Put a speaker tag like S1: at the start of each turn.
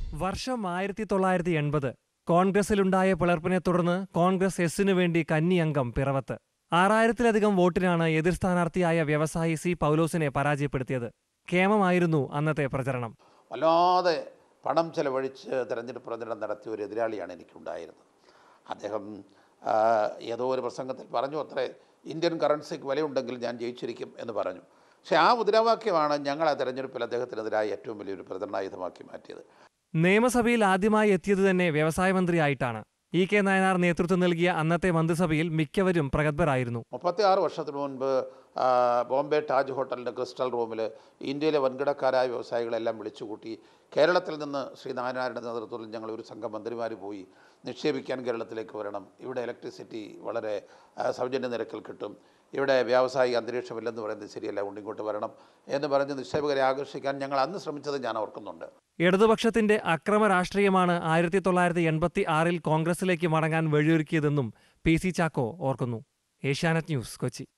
S1: വർഷം ആയിരത്തി തൊള്ളായിരത്തി എൺപത് കോൺഗ്രസിലുണ്ടായ പിളർപ്പിനെ തുടർന്ന് കോൺഗ്രസ് എസിനു വേണ്ടി കന്നി അംഗം പിറവത്ത് ആറായിരത്തിലധികം വോട്ടിനാണ് എതിർ സ്ഥാനാർത്ഥിയായ വ്യവസായി സി പൗലോസിനെ പരാജയപ്പെടുത്തിയത് കേമമായിരുന്നു അന്നത്തെ പ്രചരണം
S2: വല്ലാതെ പണം ചെലവഴിച്ച് തെരഞ്ഞെടുപ്പ് പ്രചരണം നടത്തിയ ഒരു എതിരാളിയാണ് എനിക്കുണ്ടായിരുന്നത് അദ്ദേഹം ആ, ഏതോ ഒരു പ്രസംഗത്തിൽ പറഞ്ഞു അത്രേ ഇന്ത്യൻ കറൻസിക്ക് വിലയുണ്ടെങ്കിൽ ഞാൻ ജയിച്ചിരിക്കും എന്ന് പറഞ്ഞു പക്ഷേ ആ മുദ്രാവാക്യമാണ് ഞങ്ങൾ ആ തെരഞ്ഞെടുപ്പിൽ അദ്ദേഹത്തിനെതിരായ ഏറ്റവും വലിയൊരു പ്രചരണായുധമാക്കി മാറ്റിയത്
S1: നിയമസഭയിൽ ആദ്യമായി എത്തിയത് തന്നെ വ്യവസായ മന്ത്രിയായിട്ടാണ് ഇ കെ നായനാർ നേതൃത്വം നൽകിയ അന്നത്തെ മന്ത്രിസഭയിൽ മിക്കവരും പ്രഗത്ഭരായിരുന്നു
S2: മുപ്പത്തി ആറ് വർഷത്തിന് മുൻപ് ആ, ബോംബെ താജ് ഹോട്ടലിൻ്റെ ക്രിസ്റ്റൽ റൂമിൽ ഇന്ത്യയിലെ വൻകിടക്കാരായ വ്യവസായികളെല്ലാം വിളിച്ചുകൂട്ടി കേരളത്തിൽ നിന്ന് ശ്രീ നാരായണയുടെ നേതൃത്വത്തിൽ ഞങ്ങൾ ഒരു സംഘം മന്ത്രിമാർ പോയി നിക്ഷേപിക്കാൻ കേരളത്തിലേക്ക് വരണം ഇവിടെ ഇലക്ട്രിസിറ്റി വളരെ ആ, സൗജന്യ നിരക്കിൽ കിട്ടും ഇവിടെ വ്യാവസായിക അന്തരീക്ഷമില്ലെന്ന് പറയുന്നത് ശരിയല്ല കൊണ്ട് ഇങ്ങോട്ട് വരണം എന്ന് പറഞ്ഞ് നിക്ഷേപകരെ ആകർഷിക്കാൻ ഞങ്ങൾ അന്ന് ശ്രമിച്ചത് ഞാൻ ഓർക്കുന്നുണ്ട്
S1: ഇടതുപക്ഷത്തിന്റെ അക്രമ രാഷ്ട്രീയമാണ് ആയിരത്തി തൊള്ളായിരത്തി എൺപത്തി ആറിൽ കോൺഗ്രസിലേക്ക് മടങ്ങാൻ വഴിയൊരുക്കിയതെന്നും പി സി ചാക്കോ ഓർക്കുന്നു ഏഷ്യാനെറ്റ് ന്യൂസ് കൊച്ചി